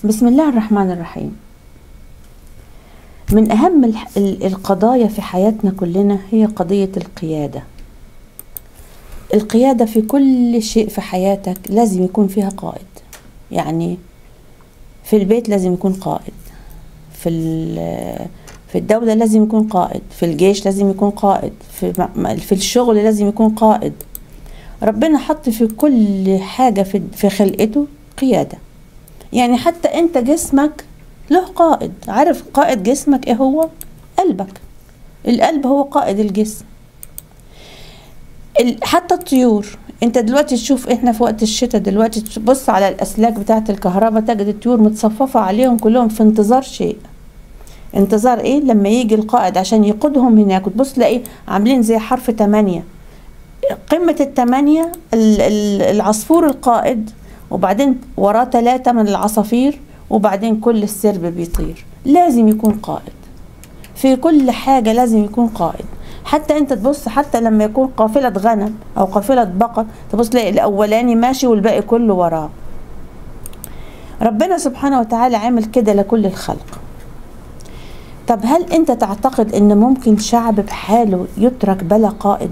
بسم الله الرحمن الرحيم من أهم الح- ال- القضايا في حياتنا كلنا هي قضية القيادة القيادة في كل شيء في حياتك لازم يكون فيها قائد يعني في البيت لازم يكون قائد في ال- في الدولة لازم يكون قائد في الجيش لازم يكون قائد في م- في الشغل لازم يكون قائد ربنا حط في كل حاجة في في خلقته قيادة يعني حتى انت جسمك له قائد عارف قائد جسمك ايه هو قلبك القلب هو قائد الجسم ال- حتى الطيور انت دلوقتي تشوف احنا في وقت الشتاء دلوقتي تبص على الاسلاك بتاعه الكهرباء تجد الطيور متصففه عليهم كلهم في انتظار شيء انتظار ايه لما يجي القائد عشان يقودهم هناك وتبص تلاقي عاملين زي حرف تمانية قمة التمانية ال- ال- العصفور القائد وبعدين وراه ثلاثة من العصافير وبعدين كل السرب بيطير لازم يكون قائد في كل حاجة لازم يكون قائد حتى انت تبص حتى لما يكون قافلة غنم او قافلة بقر تبص تلاقي الاولاني ماشي والباقي كله وراه ربنا سبحانه وتعالى عامل كده لكل الخلق طب هل انت تعتقد ان ممكن شعب بحاله يترك بلا قائد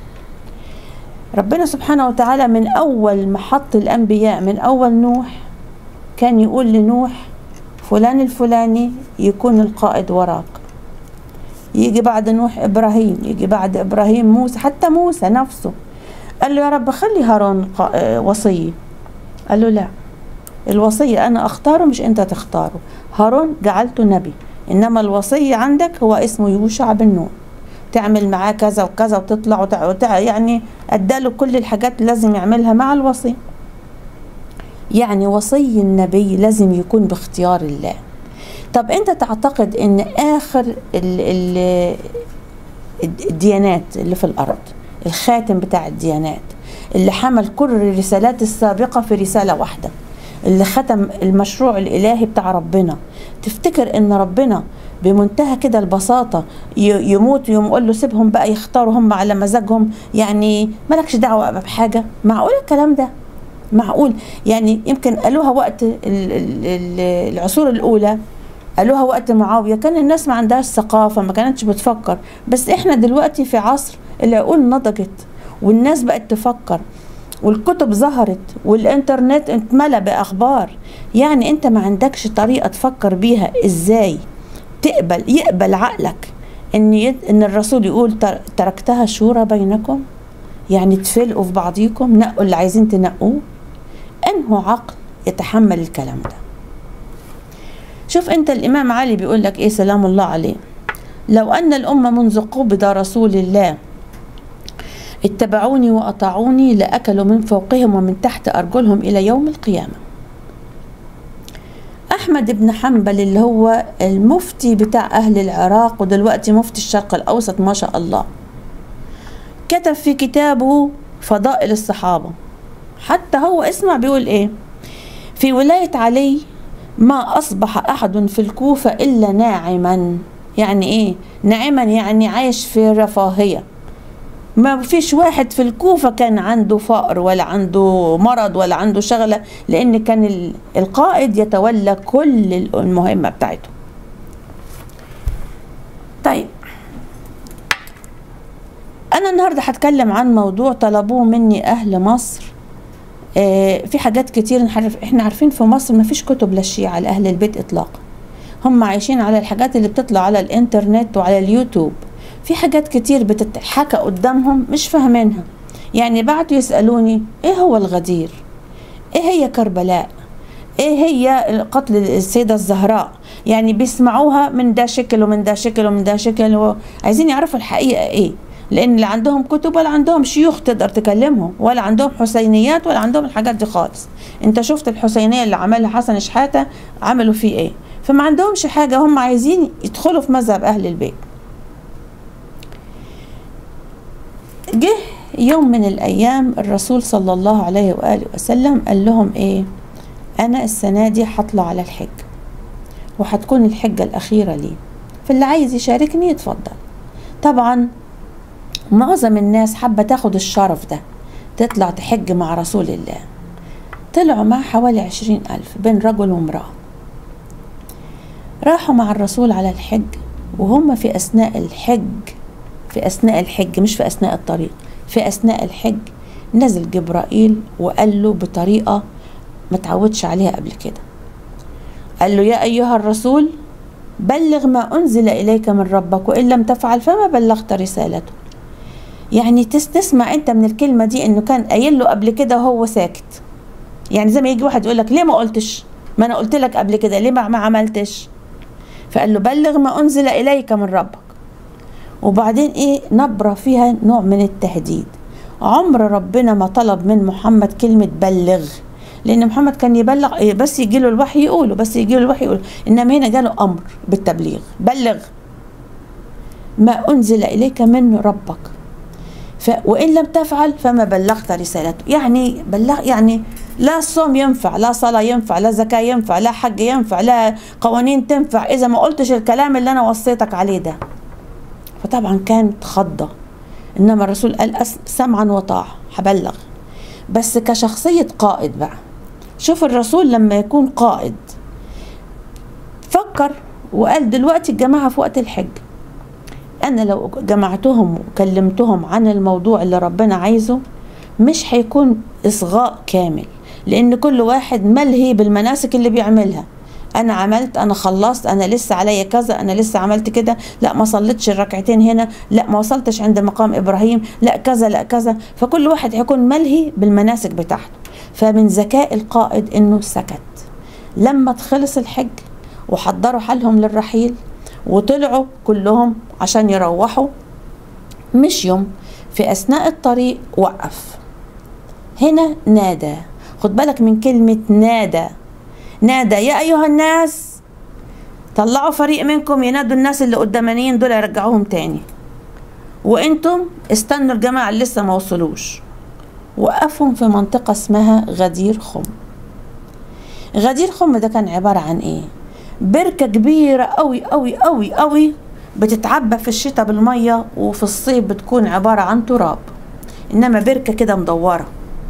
ربنا سبحانه وتعالى من اول ما حط الانبياء من اول نوح كان يقول لنوح فلان الفلاني يكون القائد وراك يجي بعد نوح ابراهيم يجي بعد ابراهيم موسى حتى موسى نفسه قال له يا رب خلي هارون قا- آه، وصي قال له لا الوصية أنا أختاره مش أنت تختاره هارون جعلته نبي إنما الوصية عندك هو اسمه يوشع بن نون تعمل معاه كذا وكذا وتطلع وتع... وتع... يعني اداله كل الحاجات اللي لازم يعملها مع الوصي يعني وصي النبي لازم يكون باختيار الله طب انت تعتقد ان اخر ال... ال... الديانات اللي في الارض الخاتم بتاع الديانات اللي حمل كل الرسالات السابقة في رسالة واحدة اللي ختم المشروع الإلهي بتاع ربنا تفتكر ان ربنا بمنتهى كده البساطة ي- يموت ويقوم يقول له سيبهم بقى يختاروا هم على مزاجهم يعني مالكش دعوة بقى بحاجة معقول الكلام ده معقول يعني يمكن قالوها وقت ال- ال- ال- العصور الأولى قالوها وقت معاوية كان الناس ما عندهاش ثقافة ما كانتش بتفكر بس احنا دلوقتي في عصر العقول نضجت والناس بقت تفكر والكتب ظهرت والانترنت اتملى باخبار يعني انت ما عندكش طريقه تفكر بيها ازاي تقبل يقبل عقلك ان يد ان الرسول يقول تر- تركتها شورى بينكم يعني تفلقوا في بعضيكم نقوا اللي عايزين تنقوه انه عقل يتحمل الكلام ده شوف انت الامام علي بيقول لك ايه سلام الله عليه لو ان الامه منذ قبض رسول الله اتبعوني واطاعوني لاكلوا من فوقهم ومن تحت ارجلهم الى يوم القيامه احمد بن حنبل اللي هو المفتي بتاع اهل العراق ودلوقتي مفتي الشرق الاوسط ما شاء الله كتب في كتابه فضائل الصحابه حتى هو اسمع بيقول ايه في ولايه علي ما اصبح احد في الكوفه الا ناعما يعني ايه ناعما يعني عايش في رفاهيه ما فيش واحد في الكوفة كان عنده فقر ولا عنده مرض ولا عنده شغلة لأن كان ال- القائد يتولى كل المهمة بتاعته طيب أنا النهاردة هتكلم عن موضوع طلبوه مني أهل مصر آه، في حاجات كتير نعرف احنا عارفين في مصر ما فيش كتب للشيعة لأهل البيت إطلاقا هم عايشين على الحاجات اللي بتطلع على الإنترنت وعلى اليوتيوب في حاجات كتير بتتحكى قدامهم مش فاهمينها يعني بعتوا يسألوني ايه هو الغدير ايه هي كربلاء ايه هي قتل السيدة الزهراء يعني بيسمعوها من ده شكل ومن ده شكل ومن ده شكل عايزين يعرفوا الحقيقة ايه لان لا عندهم كتب ولا عندهم شيوخ تقدر تكلمهم ولا عندهم حسينيات ولا عندهم الحاجات دي خالص انت شفت الحسينية اللي عملها حسن شحاتة عملوا فيه ايه فما عندهمش حاجة هم عايزين يدخلوا في مذهب اهل البيت جه يوم من الايام الرسول صلى الله عليه واله وسلم قال لهم ايه انا السنه دي هطلع على الحج وهتكون الحجه الاخيره لي فاللي عايز يشاركني يتفضل طبعا معظم الناس حابه تاخد الشرف ده تطلع تحج مع رسول الله طلعوا معاه حوالي عشرين ألف بين رجل وامرأة راحوا مع الرسول على الحج وهم في أثناء الحج في أثناء الحج مش في أثناء الطريق في أثناء الحج نزل جبرائيل وقال له بطريقة ما تعودش عليها قبل كده قال له يا أيها الرسول بلغ ما أنزل إليك من ربك وإن لم تفعل فما بلغت رسالته يعني تسمع أنت من الكلمة دي إنه كان قايل له قبل كده وهو ساكت يعني زي ما يجي واحد يقول لك ليه ما قلتش ما أنا قلت لك قبل كده ليه ما عملتش فقال له بلغ ما أنزل إليك من ربك وبعدين إيه نبرة فيها نوع من التهديد عمر ربنا ما طلب من محمد كلمة بلغ لان محمد كان يبلغ بس يجي له الوحي يقوله بس يجي له الوحي يقوله انما هنا جاله امر بالتبليغ بلغ ما انزل اليك من ربك ف وان لم تفعل فما بلغت رسالته يعني بلغ يعني لا صوم ينفع لا صلاة ينفع لا زكاة ينفع لا حج ينفع لا قوانين تنفع إذا ما قلتش الكلام اللي أنا وصيتك عليه ده فطبعا كانت خضة إنما الرسول قال سمعا وطاعة هبلغ بس كشخصية قائد بقى شوف الرسول لما يكون قائد فكر وقال دلوقتي الجماعة في وقت الحج أنا لو جمعتهم وكلمتهم عن الموضوع اللي ربنا عايزه مش هيكون إصغاء كامل لأن كل واحد ملهي بالمناسك اللي بيعملها انا عملت انا خلصت انا لسه عليا كذا انا لسه عملت كده لا ما صليتش الركعتين هنا لا ما وصلتش عند مقام ابراهيم لا كذا لا كذا فكل واحد هيكون ملهي بالمناسك بتاعته فمن ذكاء القائد انه سكت لما تخلص الحج وحضروا حالهم للرحيل وطلعوا كلهم عشان يروحوا مشيوا في اثناء الطريق وقف هنا نادى خد بالك من كلمه نادى نادى يا أيها الناس طلعوا فريق منكم ينادوا الناس اللي قدامانيين دول يرجعوهم تاني وانتم استنوا الجماعة اللي لسه ما وصلوش وقفهم في منطقة اسمها غدير خم غدير خم ده كان عبارة عن ايه بركة كبيرة قوي قوي قوي قوي بتتعبى في الشتاء بالمية وفي الصيف بتكون عبارة عن تراب انما بركة كده مدورة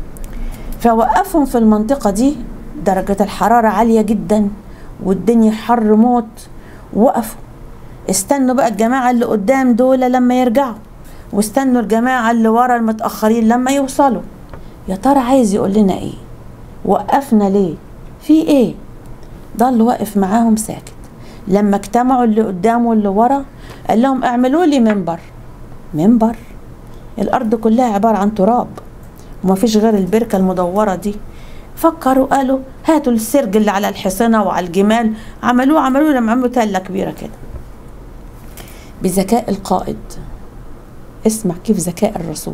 فوقفهم في المنطقة دي درجة الحرارة عالية جدا والدنيا حر موت وقفوا استنوا بقى الجماعة اللي قدام دول لما يرجعوا واستنوا الجماعة اللي ورا المتأخرين لما يوصلوا يا ترى عايز يقول لنا ايه وقفنا ليه في ايه ضل واقف معاهم ساكت لما اجتمعوا اللي قدام واللي ورا قال لهم اعملوا لي منبر منبر الارض كلها عبارة عن تراب وما فيش غير البركة المدورة دي فكروا قالوا هاتوا السرج اللي على الحصنة وعلى الجمال عملوه عملوه لما عملوا تلة كبيرة كده بذكاء القائد اسمع كيف ذكاء الرسول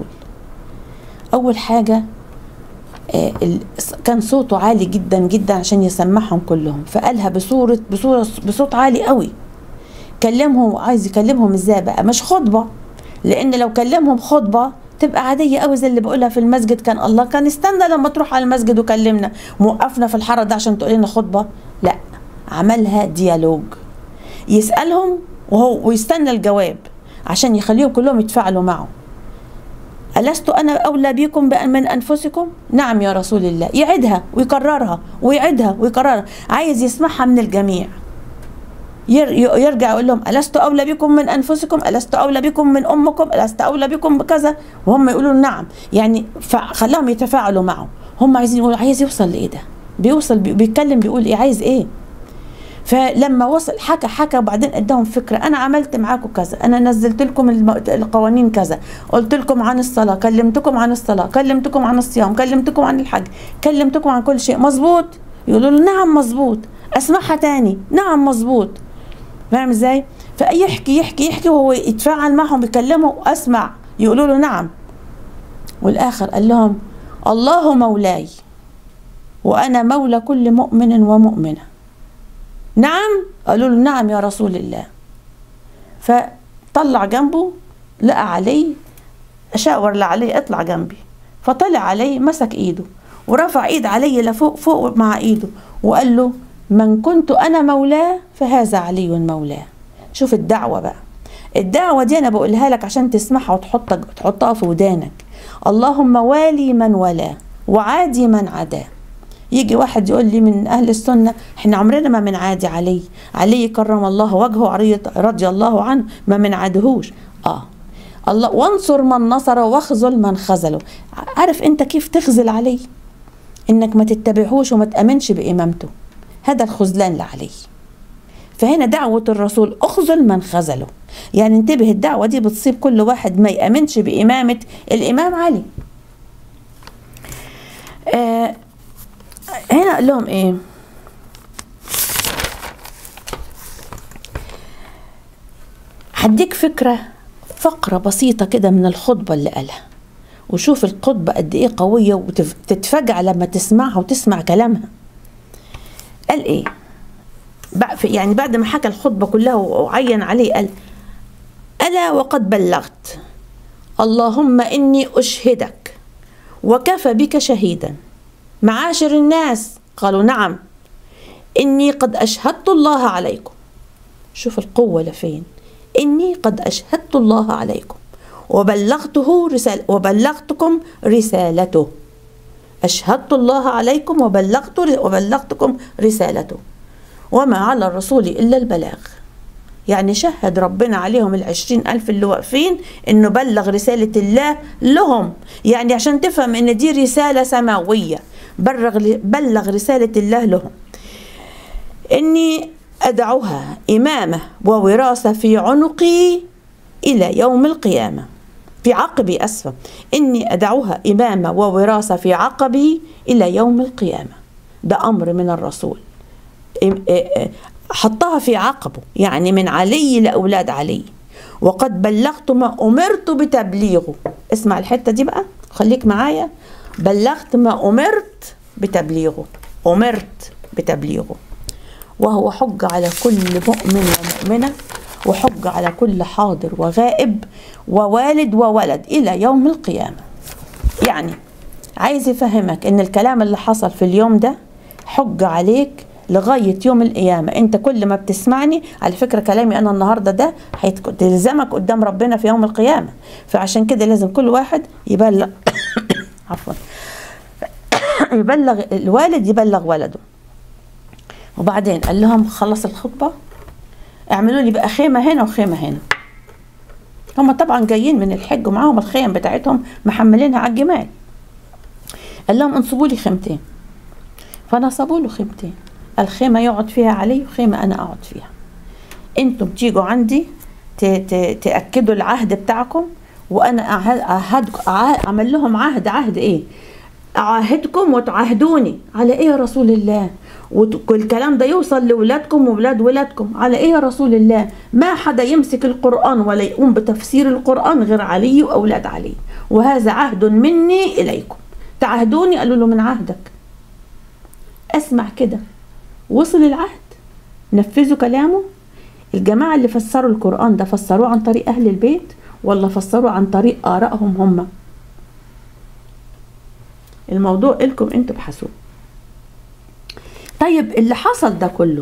أول حاجة آه كان صوته عالي جدا جدا عشان يسمعهم كلهم فقالها بصورة بصورة بصوت عالي قوي كلمهم عايز يكلمهم ازاي بقى مش خطبة لأن لو كلمهم خطبة تبقى عادية قوي زي اللي بقولها في المسجد كان الله كان استنى لما تروح على المسجد وكلمنا موقفنا في الحارة ده عشان تقول لنا خطبة لا عملها ديالوج يسألهم وهو ويستنى الجواب عشان يخليهم كلهم يتفاعلوا معه ألست أنا أولى بكم من أنفسكم؟ نعم يا رسول الله يعيدها ويكررها ويعيدها ويكررها عايز يسمعها من الجميع يرجع يقول لهم ألست أولى بكم من أنفسكم ألست أولى بكم من أمكم ألست أولى بكم بكذا وهم يقولوا نعم يعني فخلاهم يتفاعلوا معه هم عايزين يقولوا عايز يوصل لإيه ده بيوصل بيتكلم بيقول إيه عايز إيه فلما وصل حكى حكى وبعدين اداهم فكره انا عملت معاكم كذا انا نزلت لكم القوانين كذا قلت لكم عن الصلاه كلمتكم عن الصلاه كلمتكم عن الصيام كلمتكم عن الحج كلمتكم عن كل شيء مظبوط يقولوا له نعم مظبوط اسمعها تاني نعم مظبوط فاهم ازاي فيحكي يحكي يحكي وهو يتفاعل معهم يكلمه اسمع يقولوا له نعم والاخر قال لهم الله مولاي وانا مولى كل مؤمن ومؤمنه نعم قالوا له نعم يا رسول الله فطلع جنبه لقى علي شاور لعلي اطلع جنبي فطلع علي مسك ايده ورفع ايد علي لفوق فوق مع ايده وقال له من كنت انا مولاه فهذا علي مولاه شوف الدعوه بقى الدعوه دي انا بقولها لك عشان تسمعها وتحطها تحطها في ودانك اللهم والي من ولاه وعادي من عداه يجي واحد يقول لي من اهل السنه احنا عمرنا ما بنعادي علي علي كرم الله وجهه علي رضي الله عنه ما بنعادهوش اه الله وانصر من نصر واخذل من خذله عارف انت كيف تخذل علي انك ما تتبعهوش وما تامنش بامامته هذا الخذلان لعلي فهنا دعوة الرسول اخذل من خذله يعني انتبه الدعوة دي بتصيب كل واحد ما يأمنش بإمامة الإمام علي آه هنا قال لهم ايه هديك فكرة فقرة بسيطة كده من الخطبة اللي قالها وشوف الخطبة قد ايه قوية وتتفجع لما تسمعها وتسمع كلامها قال ايه يعني بعد ما حكى الخطبة كلها وعين عليه قال ألا وقد بلغت اللهم إني أشهدك وكفى بك شهيدا معاشر الناس قالوا نعم إني قد أشهدت الله عليكم شوف القوة لفين إني قد أشهدت الله عليكم وبلغته رسالة وبلغتكم رسالته أشهدت الله عليكم وبلغت وبلغتكم رسالته وما على الرسول إلا البلاغ يعني شهد ربنا عليهم العشرين ألف اللي واقفين إنه بلغ رسالة الله لهم يعني عشان تفهم إن دي رسالة سماوية بلغ, بلغ رسالة الله لهم إني أدعوها إمامة ووراثة في عنقي إلى يوم القيامة في عقبي أسفة إني أدعوها إمامة ووراثة في عقبي إلى يوم القيامة ده أمر من الرسول حطها في عقبه يعني من علي لأولاد علي وقد بلغت ما أمرت بتبليغه اسمع الحتة دي بقى خليك معايا بلغت ما أمرت بتبليغه أمرت بتبليغه وهو حج على كل مؤمن ومؤمنة وحج على كل حاضر وغائب ووالد وولد إلى يوم القيامة يعني عايز يفهمك ان الكلام اللي حصل في اليوم ده حج عليك لغاية يوم القيامة انت كل ما بتسمعني على فكرة كلامي انا النهاردة ده هيلزمك قدام ربنا في يوم القيامة فعشان كده لازم كل واحد يبلغ عفوا يبلغ الوالد يبلغ ولده وبعدين قال لهم خلص الخطبة اعملوا لي بقى خيمة هنا وخيمة هنا هم طبعا جايين من الحج ومعاهم الخيم بتاعتهم محملينها على الجمال قال لهم انصبوا لي خيمتين فنصبوا له خيمتين الخيمة يقعد فيها علي وخيمة أنا أقعد فيها أنتم تيجوا عندي تأكدوا العهد بتاعكم وأنا أعهد أعمل لهم عهد عهد إيه أعاهدكم وتعاهدوني على إيه يا رسول الله والكلام ده يوصل لولادكم وولاد ولادكم على ايه يا رسول الله ما حدا يمسك القرآن ولا يقوم بتفسير القرآن غير علي وأولاد علي وهذا عهد مني إليكم تعهدوني قالوا له من عهدك اسمع كده وصل العهد نفذوا كلامه الجماعة اللي فسروا القرآن ده فسروه عن طريق أهل البيت ولا فسروه عن طريق آرائهم هم الموضوع لكم انتوا ابحثوه طيب اللي حصل ده كله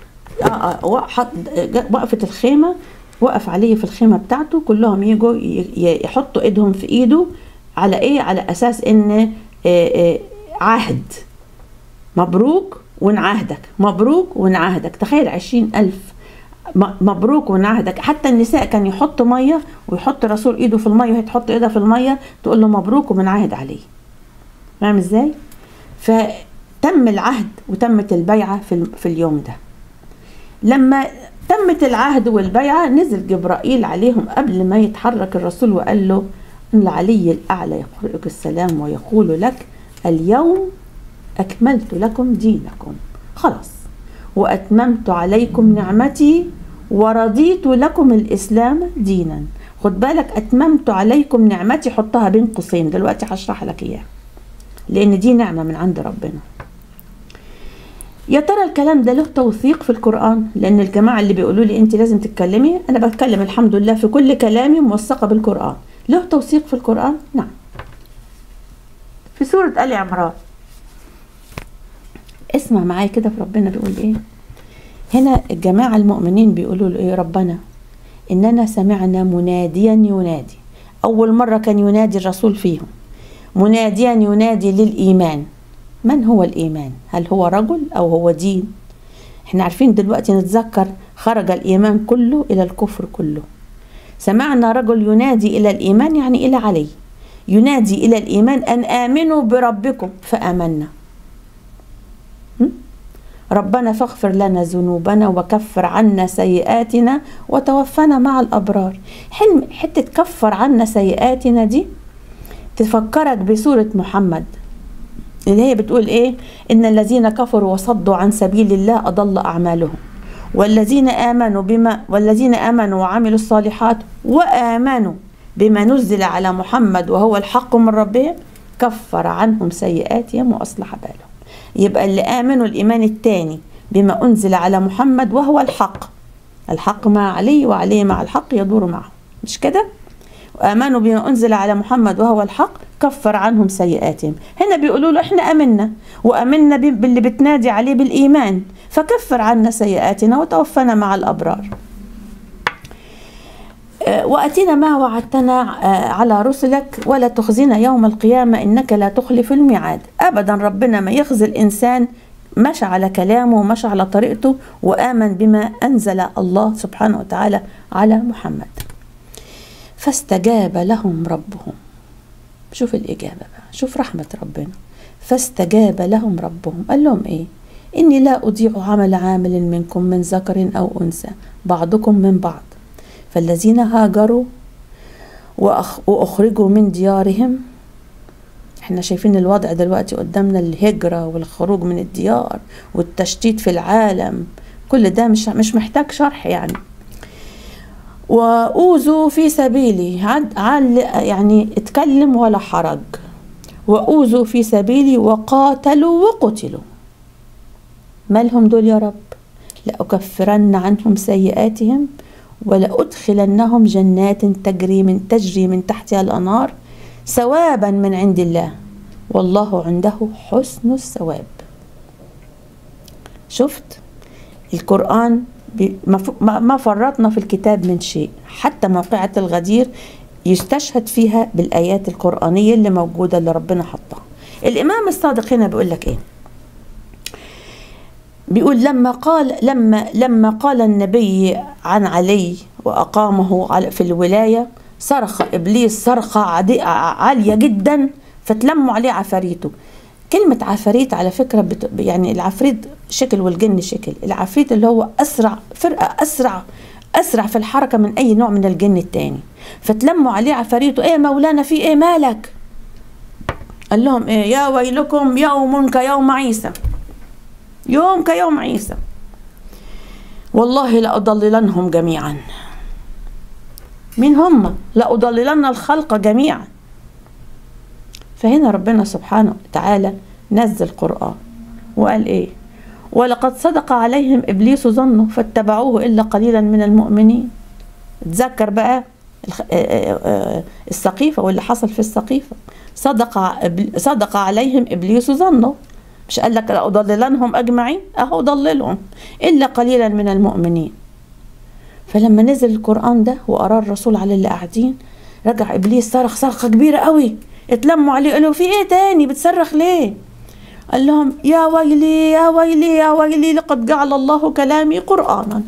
وقفت الخيمة وقف عليه في الخيمة بتاعته كلهم يجوا يحطوا ايدهم في ايده على ايه على اساس ان عهد مبروك ونعهدك مبروك ونعهدك تخيل عشرين ألف مبروك ونعهدك حتى النساء كان يحط مية ويحط رسول ايده في المية وهي تحط ايدها في المية تقول له مبروك ومنعهد عليه فاهم ازاي فتم العهد وتمت البيعة في, في اليوم ده لما تمت العهد والبيعة نزل جبرائيل عليهم قبل ما يتحرك الرسول وقال له ان العلي الأعلى يقرئك السلام ويقول لك اليوم أكملت لكم دينكم خلاص وأتممت عليكم نعمتي ورضيت لكم الإسلام دينا خد بالك أتممت عليكم نعمتي حطها بين قوسين دلوقتي هشرح لك إياها لأن دي نعمة من عند ربنا يا ترى الكلام ده له توثيق في القرآن لأن الجماعة اللي بيقولوا لي أنت لازم تتكلمي أنا بتكلم الحمد لله في كل كلامي موثقة بالقرآن له توثيق في القرآن نعم في سورة آل عمران اسمع معايا كده في ربنا بيقول ايه هنا الجماعة المؤمنين بيقولوا له ايه ربنا اننا سمعنا مناديا ينادي اول مرة كان ينادي الرسول فيهم مناديا ينادي للايمان من هو الإيمان هل هو رجل أو هو دين احنا عارفين دلوقتي نتذكر خرج الإيمان كله إلى الكفر كله سمعنا رجل ينادي إلى الإيمان يعني إلى علي ينادي إلى الإيمان أن آمنوا بربكم فآمنا هم؟ ربنا فاغفر لنا ذنوبنا وكفر عنا سيئاتنا وتوفنا مع الأبرار حلم حتة كفر عنا سيئاتنا دي تفكرك بسورة محمد اللي هي بتقول ايه ان الذين كفروا وصدوا عن سبيل الله اضل اعمالهم والذين امنوا بما والذين امنوا وعملوا الصالحات وامنوا بما نزل على محمد وهو الحق من ربهم كفر عنهم سيئاتهم واصلح بالهم يبقى اللي امنوا الايمان الثاني بما انزل على محمد وهو الحق الحق مع علي وعلي مع الحق يدور معه مش كده وامنوا بما انزل على محمد وهو الحق كفر عنهم سيئاتهم هنا بيقولوا له احنا امنا وامنا باللي بتنادي عليه بالايمان فكفر عنا سيئاتنا وتوفنا مع الابرار واتينا ما وعدتنا على رسلك ولا تخزنا يوم القيامه انك لا تخلف الميعاد ابدا ربنا ما يخزي الانسان مشى على كلامه ومشى على طريقته وامن بما انزل الله سبحانه وتعالى على محمد فاستجاب لهم ربهم شوف الإجابة بقى شوف رحمة ربنا فاستجاب لهم ربهم قال لهم إيه إني لا أضيع عمل عامل منكم من ذكر أو أنثى بعضكم من بعض فالذين هاجروا وأخ وأخرجوا من ديارهم احنا شايفين الوضع دلوقتي قدامنا الهجرة والخروج من الديار والتشتيت في العالم كل ده مش مش محتاج شرح يعني وأوذوا في سبيلي عد عل يعني اتكلم ولا حرج وأوذوا في سبيلي وقاتلوا وقتلوا مالهم دول يا رب لأكفرن عنهم سيئاتهم ولأدخلنهم جنات تجري من تجري من تحتها الأنهار ثوابا من عند الله والله عنده حسن الثواب شفت القرآن ما فرطنا في الكتاب من شيء حتى موقعة الغدير يستشهد فيها بالآيات القرآنية اللي موجودة اللي ربنا حطها الإمام الصادق هنا بيقول لك إيه بيقول لما قال لما لما قال النبي عن علي وأقامه في الولاية صرخ إبليس صرخة عالية جدا فتلموا عليه عفاريته كلمة عفاريت على فكرة بت... يعني العفريت شكل والجن شكل العفريت اللي هو أسرع فرقة أسرع أسرع في الحركة من أي نوع من الجن التاني فتلموا عليه عفاريته إيه مولانا في إيه مالك قال لهم إيه يا ويلكم يوم كيوم عيسى يوم كيوم عيسى والله لأضللنهم جميعا مين هم لأضللن الخلق جميعا فهنا ربنا سبحانه وتعالى نزل قرآن وقال إيه ولقد صدق عليهم إبليس ظنه فاتبعوه إلا قليلا من المؤمنين تذكر بقى السقيفة واللي حصل في السقيفة صدق صدق عليهم إبليس ظنه مش قال لك لأضللنهم أجمعين أهو ضللهم إلا قليلا من المؤمنين فلما نزل القرآن ده وقراه الرسول على اللي قاعدين رجع إبليس صرخ صرخة كبيرة قوي اتلموا عليه قالوا في ايه تاني بتصرخ ليه قال لهم يا ويلي يا ويلي يا ويلي لقد جعل الله كلامي قرآنا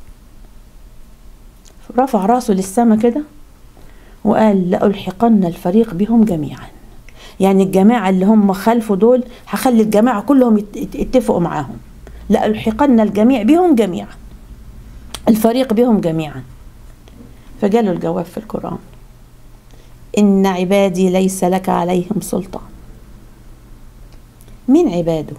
رفع راسه للسماء كده وقال لألحقن الفريق بهم جميعا يعني الجماعة اللي هم خلفه دول هخلي الجماعة كلهم يتفقوا معاهم لألحقن الجميع بهم جميعا الفريق بهم جميعا فجاله الجواب في القرآن إن عبادي ليس لك عليهم سلطان مين عباده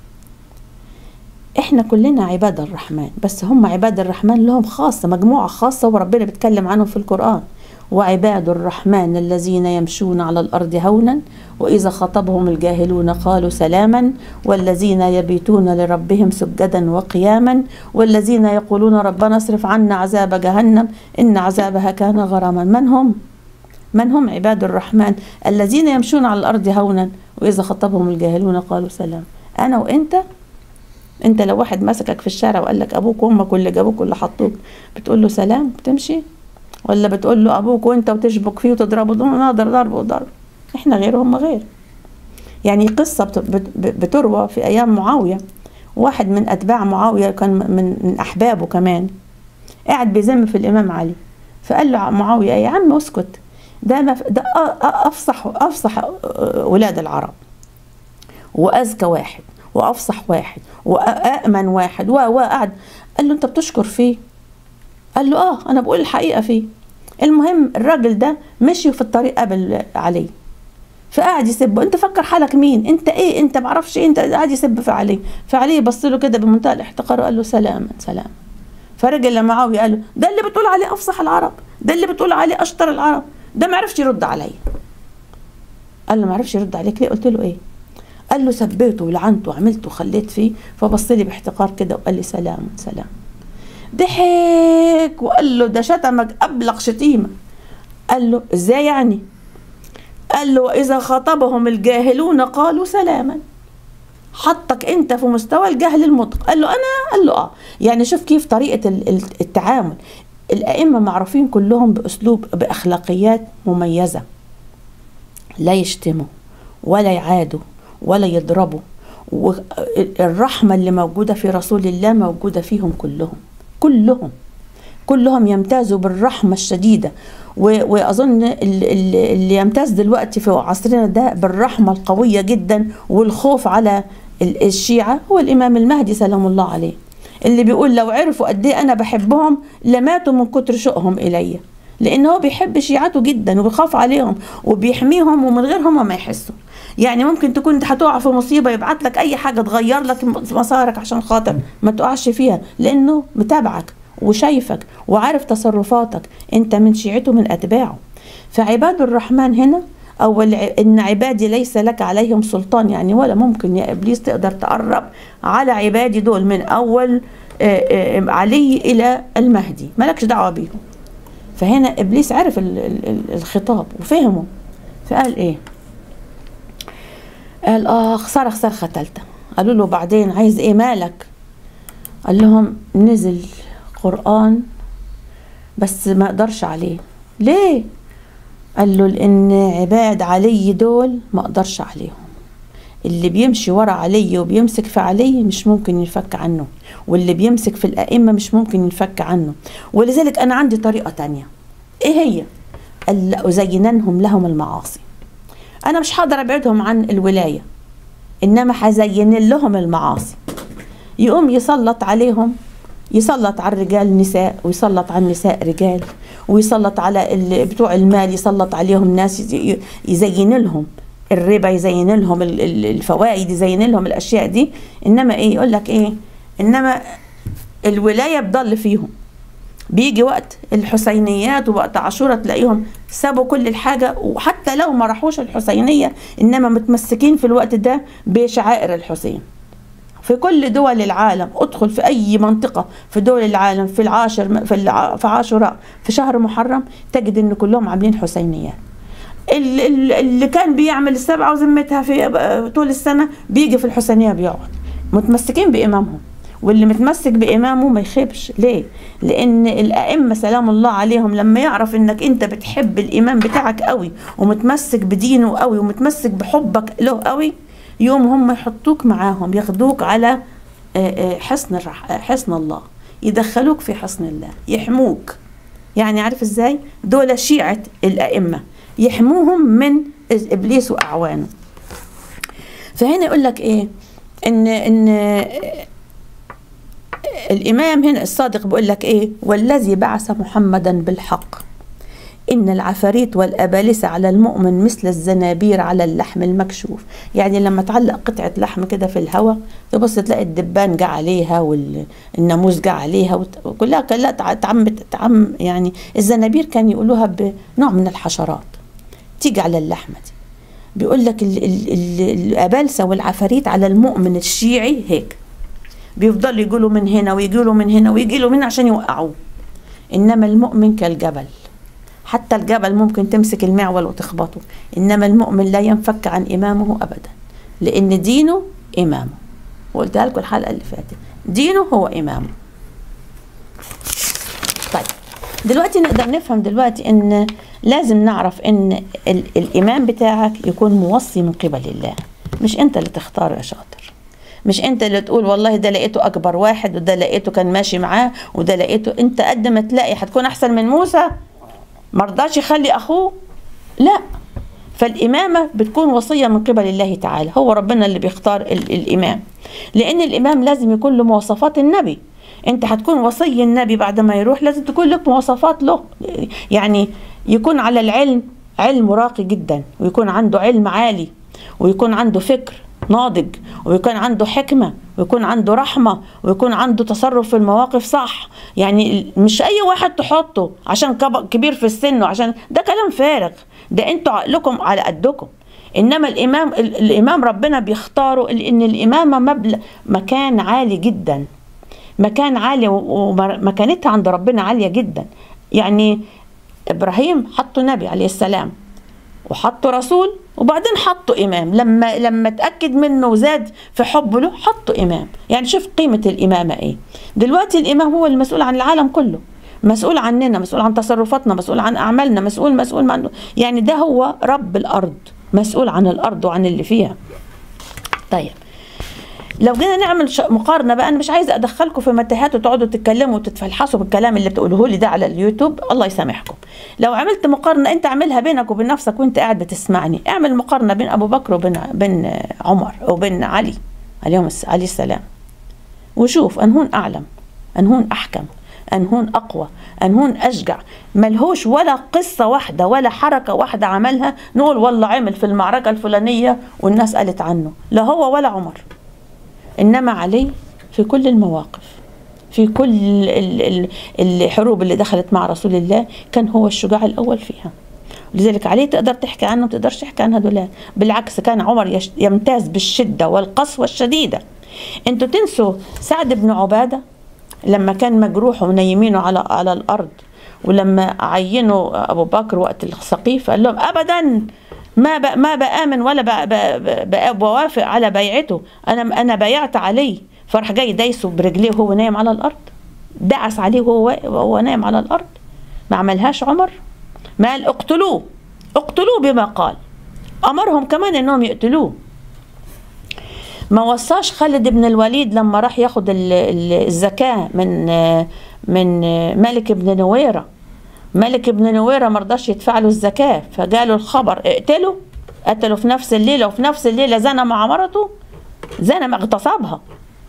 احنا كلنا عباد الرحمن بس هم عباد الرحمن لهم خاصة مجموعة خاصة وربنا بيتكلم عنهم في القرآن وعباد الرحمن الذين يمشون على الأرض هونا وإذا خطبهم الجاهلون قالوا سلاما والذين يبيتون لربهم سجدا وقياما والذين يقولون ربنا اصرف عنا عذاب جهنم إن عذابها كان غراما من هم؟ من هم عباد الرحمن الذين يمشون على الأرض هونا وإذا خطبهم الجاهلون قالوا سلام أنا وإنت أنت لو واحد مسكك في الشارع وقال لك أبوك وأمك واللي جابوك واللي حطوك بتقول له سلام بتمشي ولا بتقول له أبوك وأنت وتشبك فيه وتضربه نقدر ضرب وضرب إحنا غير هم غير يعني قصة بت- بت- بتروى في أيام معاوية واحد من أتباع معاوية كان من من أحبابه كمان قاعد بيذم في الإمام علي فقال له معاوية يا عم اسكت ده ما ده أ- أ- أفصح أفصح ولاد العرب وأذكى واحد وأفصح واحد وأأمن واحد و وقعد قال له أنت بتشكر فيه قال له آه أنا بقول الحقيقة فيه المهم الراجل ده مشي في الطريق قبل علي فقعد يسبه انت فكر حالك مين انت ايه انت معرفش ايه انت قاعد يسب في علي فعلي بص له كده بمنتهى الاحتقار وقال له سلاما سلام فرجع لمعاويه قال له ده اللي بتقول عليه افصح العرب ده اللي بتقول عليه اشطر العرب ده ما عرفش يرد عليا قال له ما عرفش يرد عليك ليه قلت له ايه قال له سبيته ولعنته وعملت وخليت فيه فبص لي باحتقار كده وقال لي سلام سلام ضحك وقال له ده شتمك ابلغ شتيمه قال له ازاي يعني قال له إذا خاطبهم الجاهلون قالوا سلاما حطك انت في مستوى الجهل المطلق قال له انا قال له اه يعني شوف كيف طريقه ال- ال- التعامل الائمه معروفين كلهم باسلوب باخلاقيات مميزه لا يشتموا ولا يعادوا ولا يضربوا والرحمه اللي موجوده في رسول الله موجوده فيهم كلهم كلهم كلهم يمتازوا بالرحمة الشديدة و- وأظن ال- ال- اللي يمتاز دلوقتي في عصرنا ده بالرحمة القوية جدا والخوف على ال- الشيعة هو الإمام المهدي سلام الله عليه اللي بيقول لو عرفوا قد ايه أنا بحبهم لماتوا من كتر شوقهم إلي لأن هو بيحب شيعته جدا وبيخاف عليهم وبيحميهم ومن غيرهم ما يحسوا يعني ممكن تكون انت هتقع في مصيبه يبعت لك اي حاجه تغير لك مسارك عشان خاطر ما تقعش فيها لانه متابعك وشايفك وعارف تصرفاتك انت من شيعته من اتباعه فعباد الرحمن هنا او الع- ان عبادي ليس لك عليهم سلطان يعني ولا ممكن يا ابليس تقدر تقرب على عبادي دول من اول آه، آه، علي الى المهدي مالكش دعوه بيهم فهنا ابليس عرف ال- ال- ال- الخطاب وفهمه فقال ايه قال اخ صرخ صرخه ثالثه قالوا له بعدين عايز ايه مالك قال لهم نزل قرآن بس ما اقدرش عليه ليه قال له لان عباد علي دول ما اقدرش عليهم اللي بيمشي ورا علي وبيمسك في علي مش ممكن ينفك عنه واللي بيمسك في الأئمة مش ممكن ينفك عنه ولذلك أنا عندي طريقة تانية إيه هي؟ قال لأزيننهم لهم المعاصي أنا مش هقدر أبعدهم عن الولاية إنما هزين لهم المعاصي يقوم يسلط عليهم يسلط على الرجال نساء ويسلط على النساء رجال ويسلط على ال- بتوع المال يسلط عليهم ناس يز- يزين لهم الربا يزين لهم ال- ال- الفوائد يزين لهم الاشياء دي انما ايه يقول لك ايه انما الولايه بضل فيهم بيجي وقت الحسينيات ووقت عاشوراء تلاقيهم سابوا كل الحاجة وحتى لو ما راحوش الحسينية إنما متمسكين في الوقت ده بشعائر الحسين في كل دول العالم ادخل في اي منطقه في دول العالم في العاشر في الع- في عاشوراء في شهر محرم تجد ان كلهم عاملين حسينيات ال- ال- اللي كان بيعمل السبعه وذمتها في طول السنه بيجي في الحسينيه بيقعد متمسكين بامامهم واللي متمسك بامامه ما يخيبش ليه لان الائمه سلام الله عليهم لما يعرف انك انت بتحب الامام بتاعك قوي ومتمسك بدينه قوي ومتمسك بحبك له قوي يوم هم يحطوك معاهم ياخدوك على آه، آه، حصن الرح... آه، حصن الله يدخلوك في حصن الله يحموك يعني عارف ازاي دول شيعة الأئمة يحموهم من إبليس وأعوانه فهنا يقول لك إيه إن إن آه، الإمام هنا الصادق بيقول لك إيه والذي بعث محمدا بالحق إن العفاريت والأبالسة على المؤمن مثل الزنابير على اللحم المكشوف يعني لما تعلق قطعة لحم كده في الهواء تبص تلاقي الدبان جه عليها والناموس جه عليها وت- وكلها كلها تع- تعم تعم يعني الزنابير كان يقولوها بنوع من الحشرات تيجي على اللحمة دي بيقول لك ال- ال- ال- الأبالسة والعفاريت على المؤمن الشيعي هيك بيفضلوا يقولوا من هنا ويقولوا من هنا ويقولوا من هنا عشان يوقعوه إنما المؤمن كالجبل حتى الجبل ممكن تمسك المعول وتخبطه إنما المؤمن لا ينفك عن إمامه أبدا لأن دينه إمامه وقلتها لكم الحلقة اللي فاتت دينه هو إمامه طيب دلوقتي نقدر نفهم دلوقتي ان لازم نعرف ان ال- الامام بتاعك يكون موصي من قبل الله مش انت اللي تختار يا شاطر مش انت اللي تقول والله ده لقيته اكبر واحد وده لقيته كان ماشي معاه وده لقيته انت قد ما تلاقي هتكون احسن من موسى مرضاش يخلي اخوه لا فالإمامة بتكون وصية من قبل الله تعالى هو ربنا اللي بيختار ال- الإمام لأن الإمام لازم يكون له مواصفات النبي أنت هتكون وصي النبي بعد ما يروح لازم تكون لك مواصفات له يعني يكون على العلم علم راقي جدا ويكون عنده علم عالي ويكون عنده فكر ناضج ويكون عنده حكمة ويكون عنده رحمة ويكون عنده تصرف في المواقف صح يعني مش أي واحد تحطه عشان كب- كبير في السن وعشان ده كلام فارغ ده انتوا عقلكم على قدكم انما الامام ال- الامام ربنا بيختاره لان الامامه مبلغ مكان عالي جدا مكان عالي و- ومكانتها عند ربنا عاليه جدا يعني ابراهيم حطه نبي عليه السلام وحطه رسول وبعدين حطه امام لما لما اتاكد منه وزاد في حبه له حطه امام يعني شوف قيمه الامامه ايه دلوقتي الامام هو المسؤول عن العالم كله مسؤول عننا مسؤول عن تصرفاتنا مسؤول عن اعمالنا مسؤول مسؤول عن يعني ده هو رب الارض مسؤول عن الارض وعن اللي فيها طيب لو جينا نعمل ش- مقارنه بقى انا مش عايزه ادخلكم في متاهات وتقعدوا تتكلموا وتتفلحصوا بالكلام اللي بتقولوه لي ده على اليوتيوب الله يسامحكم لو عملت مقارنه انت اعملها بينك وبين نفسك وانت قاعد بتسمعني اعمل مقارنه بين ابو بكر وبين بين عمر وبين علي عليهم الس- عليه السلام وشوف انهون اعلم انهون احكم انهون اقوى انهون اشجع ملهوش ولا قصه واحده ولا حركه واحده عملها نقول والله عمل في المعركه الفلانيه والناس قالت عنه لا هو ولا عمر انما علي في كل المواقف في كل ال- ال- الحروب اللي دخلت مع رسول الله كان هو الشجاع الاول فيها لذلك عليه تقدر تحكي عنه ما تقدرش تحكي عن هذول بالعكس كان عمر يش- يمتاز بالشده والقسوه الشديده انتوا تنسوا سعد بن عباده لما كان مجروح ومنيمينه على على الارض ولما عينوا ابو بكر وقت السقيف قال لهم ابدا ما ب- ما بامن ولا ب- ب- ب- بوافق على بيعته انا انا بايعت عليه فراح جاي دايسه برجليه وهو نايم على الارض دعس عليه وهو واقف- وهو نايم على الارض ما عملهاش عمر ما قال اقتلوه اقتلوه بما قال امرهم كمان انهم يقتلوه ما وصاش خالد بن الوليد لما راح ياخد ال- ال- الزكاة من من ملك بن نويرة ملك بن نويرة مرضاش يدفع له الزكاة فجاله الخبر اقتله قتله في نفس الليلة وفي نفس الليلة زنى مع مرته زنى مع- اغتصبها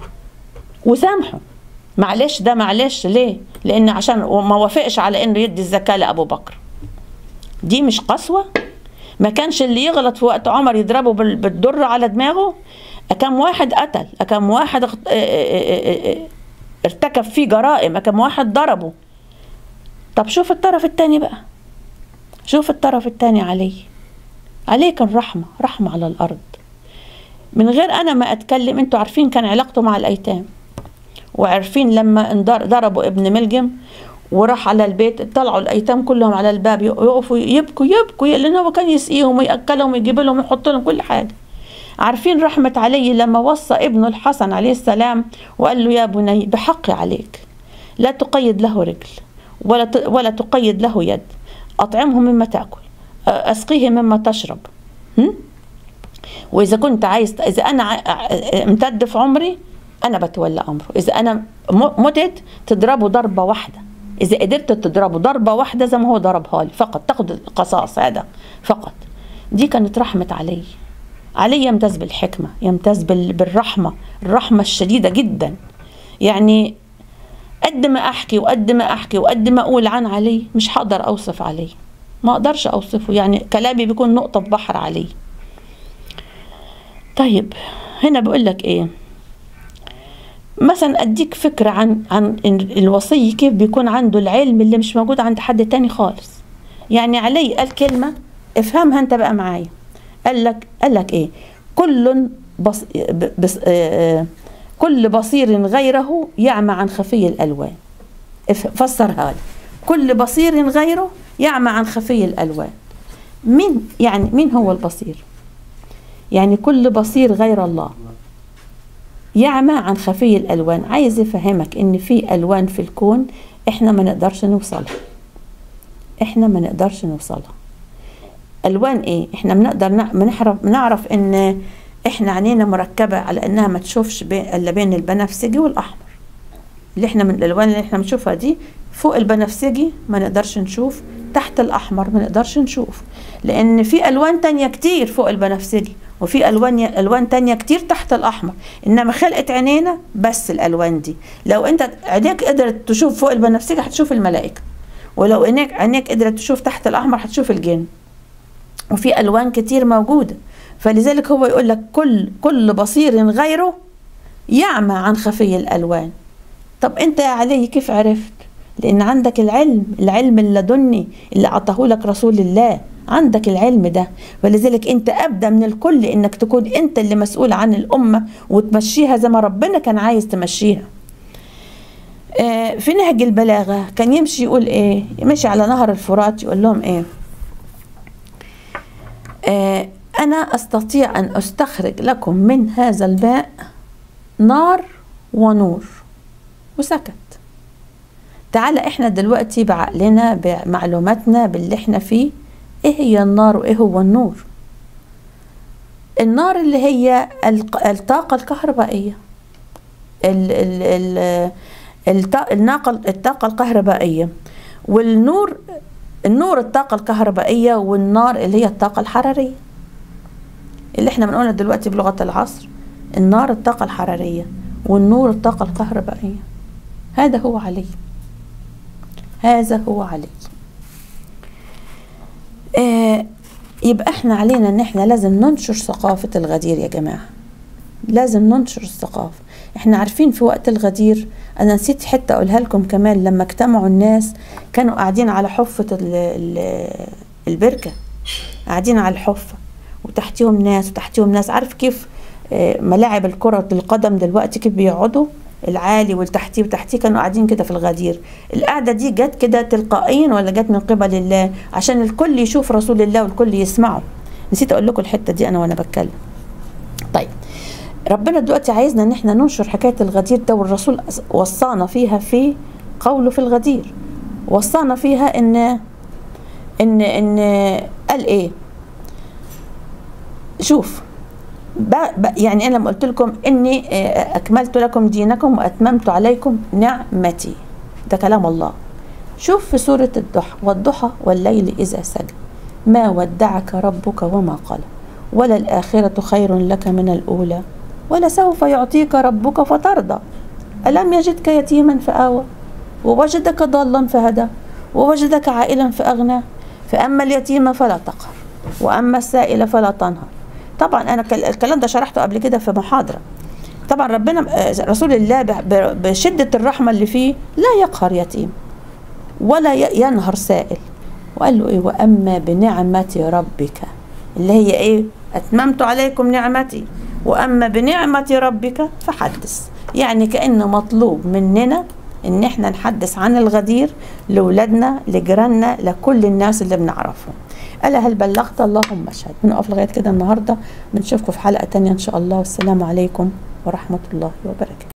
وسامحه معلش ده معلش ليه لان عشان ما وافقش على انه يدي الزكاة لابو بكر دي مش قسوة ما كانش اللي يغلط في وقت عمر يضربه بال- بالدر على دماغه كم واحد قتل كم واحد اخت- اه- اه- اه- اه- ارتكب فيه جرائم كم واحد ضربه طب شوف الطرف التاني بقى شوف الطرف التاني عليه عليه كان رحمة رحمة على الأرض من غير أنا ما أتكلم أنتوا عارفين كان علاقته مع الأيتام وعارفين لما انضر- ضربوا ابن ملجم وراح على البيت طلعوا الايتام كلهم على الباب يقفوا يبكوا يبكوا لان هو كان يسقيهم وياكلهم ويجيب لهم ويحط لهم كل حاجه عارفين رحمة علي لما وصى ابنه الحسن عليه السلام وقال له يا بني بحقي عليك لا تقيد له رجل ولا ت- ولا تقيد له يد أطعمه مما تأكل أسقيه مما تشرب هم؟ وإذا كنت عايز إذا أنا ع- امتد في عمري أنا بتولى أمره إذا أنا م- متت تضربه ضربة واحدة إذا قدرت تضربه ضربة واحدة زي ما هو ضربها لي فقط تاخد القصاص هذا فقط دي كانت رحمة علي علي يمتاز بالحكمة يمتاز بال- بالرحمة الرحمة الشديدة جدا يعني قد ما أحكي وقد ما أحكي وقد ما أقول عن علي مش هقدر أوصف علي ما أقدرش أوصفه يعني كلامي بيكون نقطة في بحر علي طيب هنا بقول لك إيه مثلا أديك فكرة عن عن إن الوصي كيف بيكون عنده العلم اللي مش موجود عند حد تاني خالص يعني علي قال كلمة افهمها أنت بقى معايا قال لك قال لك ايه كل بص بص آه كل بصير غيره يعمى عن خفي الالوان اف- فسرها لي كل بصير غيره يعمى عن خفي الالوان مين يعني مين هو البصير يعني كل بصير غير الله يعمى عن خفي الالوان عايز يفهمك ان في الوان في الكون احنا ما نقدرش نوصلها احنا ما نقدرش نوصلها الوان ايه احنا بنقدر نع- بنعرف نعرف ان احنا عينينا مركبة على انها ما تشوفش بين الا بين البنفسجي والاحمر اللي احنا من الالوان اللي احنا بنشوفها دي فوق البنفسجي ما نقدرش نشوف تحت الاحمر ما نقدرش نشوف لان في الوان تانية كتير فوق البنفسجي وفي الوان الوان تانية كتير تحت الاحمر انما خلقت عينينا بس الالوان دي لو انت عينيك قدرت تشوف فوق البنفسجي هتشوف الملائكه ولو عينيك عينيك قدرت تشوف تحت الاحمر هتشوف الجن وفي الوان كتير موجوده فلذلك هو يقول لك كل كل بصير غيره يعمى عن خفي الالوان طب انت يا علي كيف عرفت لان عندك العلم العلم اللدني اللي اعطاه لك رسول الله عندك العلم ده ولذلك انت ابدا من الكل انك تكون انت اللي مسؤول عن الامه وتمشيها زي ما ربنا كان عايز تمشيها آه في نهج البلاغه كان يمشي يقول ايه يمشي على نهر الفرات يقول لهم ايه آه انا استطيع ان استخرج لكم من هذا الماء نار ونور وسكت تعالى احنا دلوقتي بعقلنا بمعلوماتنا باللي احنا فيه ايه هي النار وايه هو النور النار اللي هي الطاقة الكهربائية ال ال ال الناقة الطاقة الكهربائية والنور النور الطاقة الكهربائية والنار اللي هي الطاقة الحرارية اللي احنا بنقولها دلوقتي بلغة العصر النار الطاقة الحرارية والنور الطاقة الكهربائية هذا هو علي هذا هو علي آه يبقى احنا علينا ان احنا لازم ننشر ثقافة الغدير يا جماعة لازم ننشر الثقافة احنا عارفين في وقت الغدير انا نسيت حتى اقولها لكم كمان لما اجتمعوا الناس كانوا قاعدين على حفة ال ال البركة قاعدين على الحفة وتحتيهم ناس وتحتيهم ناس عارف كيف آه ملاعب الكرة القدم دلوقتي كيف بيقعدوا العالي والتحتيه وتحتيه كانوا قاعدين كده في الغدير القعده دي جت كده تلقائيا ولا جت من قبل الله عشان الكل يشوف رسول الله والكل يسمعه نسيت اقول لكم الحته دي انا وانا بتكلم طيب ربنا دلوقتي عايزنا ان احنا ننشر حكايه الغدير ده والرسول وصانا فيها في قوله في الغدير وصانا فيها ان ان ان قال ايه شوف يعني انا لما قلت لكم اني اكملت لكم دينكم واتممت عليكم نعمتي ده كلام الله شوف في سورة الضحى والضحى والليل إذا سجى ما ودعك ربك وما قلى ولا الآخرة خير لك من الأولى ولسوف يعطيك ربك فترضى ألم يجدك يتيما فآوى ووجدك ضالا فهدى ووجدك عائلا فأغنى فأما اليتيم فلا تقهر وأما السائل فلا تنهر طبعا انا الكلام ده شرحته قبل كده في محاضره طبعا ربنا رسول الله بشده الرحمه اللي فيه لا يقهر يتيم ولا ينهر سائل وقال له ايه واما بنعمه ربك اللي هي ايه اتممت عليكم نعمتي واما بنعمه ربك فحدث يعني كانه مطلوب مننا ان احنا نحدث عن الغدير لاولادنا لجيراننا لكل الناس اللي بنعرفهم ألا هل بلغت اللهم اشهد بنقف لغاية كده النهاردة بنشوفكم في حلقة تانية إن شاء الله والسلام عليكم ورحمة الله وبركاته